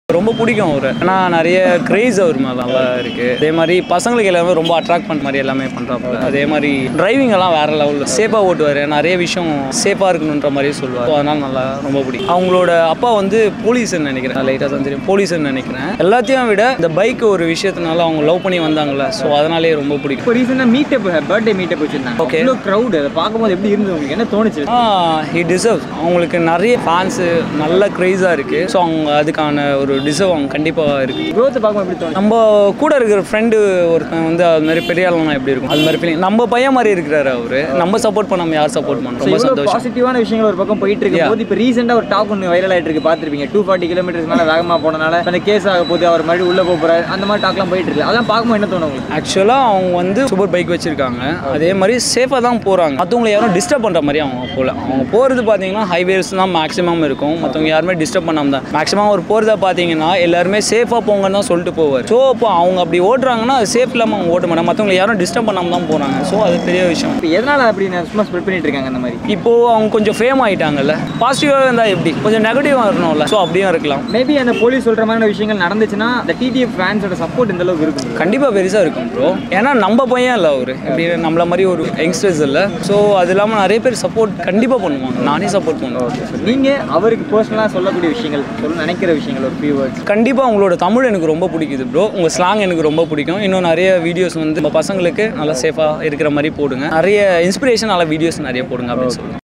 ரொம்ப பிடிக்கும் அவர் ஏன்னா நிறைய கிரேஸ் அவர் மேலே நல்லா இருக்கு அதே மாதிரி பசங்களுக்கு எல்லாமே ரொம்ப அட்ராக்ட் பண்ண மாதிரி எல்லாமே பண்ணுறாப்புல அதே மாதிரி டிரைவிங் எல்லாம் வேற லெவலில் சேஃபாக ஓட்டுவார் நிறைய விஷயம் சேஃபாக இருக்கணுன்ற மாதிரி சொல்லுவார் So, அதனால நல்லா ரொம்ப பிடிக்கும் அவங்களோட அப்பா வந்து போலீஸ்ன்னு நினைக்கிறேன் லைட்டாக தான் தெரியும் போலீஸ்ன்னு நினைக்கிறேன் எல்லாத்தையும் விட இந்த பைக் ஒரு விஷயத்தினால அவங்க லவ் பண்ணி வந்தாங்கல்ல ஸோ அதனாலே ரொம்ப பிடிக்கும் இப்போ ரீசெண்டாக மீட்டப் பர்த்டே மீட்டப் வச்சிருந்தாங்க Okay. அவ்வளோ க்ரௌட் அதை பார்க்கும்போது எப்படி இருந்தது உங்களுக்கு என்ன தோணுச்சு ஹி டிசர்வ் அவங்களுக்கு நிறைய ஃபேன்ஸு நல்ல க்ரேஸாக இருக்குது ஸோ அவங்க அதுக்கான ஒரு டிசர்வ் அவங்க கண்டிப்பாக இருக்குது growth பார்க்கும்போது எப்படி தோணுச்சு நம்ம கூட இருக்கிற ஃப்ரெண்டு ஒருத்தன் வந்து அது மாதிரி பெரிய ஆளுனா எப்படி இருக்கும் அது மாதிரி ஃபீலிங் நம்ம பையன் மாதிரி இருக்கிறாரு அவரு நம்ம சப்போர்ட் பண்ணாம யார் சப்போர்ட் பண்ணோம் ரொம்ப இவ்வளோ சந்தோஷம் பாசிட்டிவான விஷயங்கள் ஒரு பக்கம் போயிட்டு இருக்கும் போது இப்போ ரீசெண்டாக ஒரு டாக் ஒன்று வைரல் ஆயிட்டு இருக்கு பார்த்துருப்பீங்க டூ ஃபார்ட்டி கிலோமீட்டர்ஸ் மேலே வேகமாக போனனால அந்த கேஸ் ஆக போது அவர் மறுபடியும் உள்ள போகிறாரு அந்த மாதிரி டாக்லாம் போயிட்டு இருக்கு அதெல்லாம் பார்க்கும்போது என்ன தோணும் உங்களுக்கு ஆக்சுவலாக அவங்க வந்து சூப்பர் பைக் வச்சுருக்காங்க அதே மாதிரி சேஃபாக தான் போகிறாங்க மற்றவங்களை யாரும் டிஸ்டர்ப் பண்ணுற மாதிரி அவங்க போகல அவங்க போகிறது பார்த்தீங்கன்னா ஹைவேஸ் தான் மேக்ஸிமம் இருக்கும் மற்றவங்க யாருமே டிஸ்டர்ப் பண்ணாம தான் மேக்ஸிமம் அவர் போகிறத பார்த்தீங்கன்னா எல்லாருமே சேஃபாக போங்கன்னு தான் சொல்லிட்டு போவார் ஸோ இப்போ அவங்க அப்படி ஓட்டுறாங்கன்னா அது சேஃப் இல்லாமல் அவங்க ஓட்ட மாட்டாங்க மற்றவங்களை யாரும் டிஸ்டர்ப் பண்ணாம தான் போகிறாங்க ஸோ அது பெரிய விஷயம் இப்போ எதனால் அப்படி நான் சும்மா ஸ்ப்ரெட் பண்ணிட்டு இருக்காங்க அந்த மாதிரி இப்போ அவங்க கொஞ்சம் ஃபேம் ஆயிட்டாங்கல்ல பாசிட்டிவாக இருந்தால் எப்படி கொஞ்சம் நெகட்டிவாக இருக்கணும்ல ஸோ அப்படியும் இருக்கலாம் மேபி அந்த போலீஸ் சொல்கிற மாதிரி விஷயங்கள் நடந்துச்சுன்னா அந்த டிடிஎஃப் ஃபேன்ஸோட சப்போர்ட் இந்த அளவுக்கு இருக்கும் கண்டிப்பாக பெருசாக இருக்கும் ப்ரோ ஏன்னா நம்ம பையன் இல்லை அவர் இப்படி நம்மள மாதிரி ஒரு யங்ஸ்டர்ஸ் இல்லை ஸோ அது இல்லாமல் நிறைய பேர் சப்போர்ட் கண்டிப்பாக பண்ணுவாங்க நானே சப்போர்ட் பண்ணுவேன் நீங்கள் அவருக்கு பர்சனலாக சொல்லக்கூடிய விஷயங்கள் சொல்ல நினைக்கிற விஷயங்கள் ஒரு ஃபியூ வேர்ட்ஸ் கண்டிப்பாக உங்களோட தமிழ் எனக்கு ரொம்ப பிடிக்குது ப்ரோ உங்கள் ஸ்லாங் எனக்கு ரொம்ப பிடிக்கும் இன்னும் நிறைய வீடியோஸ் வந்து நம்ம பசங்களுக்கு நல்லா சேஃபாக இருக்கிற மாதிரி போடுங்க நிறைய இன்ஸ்பிரேஷன் நல்ல வீடியோஸ் நிறைய போடுங்க அப்படின்னு சொல்லுவேன்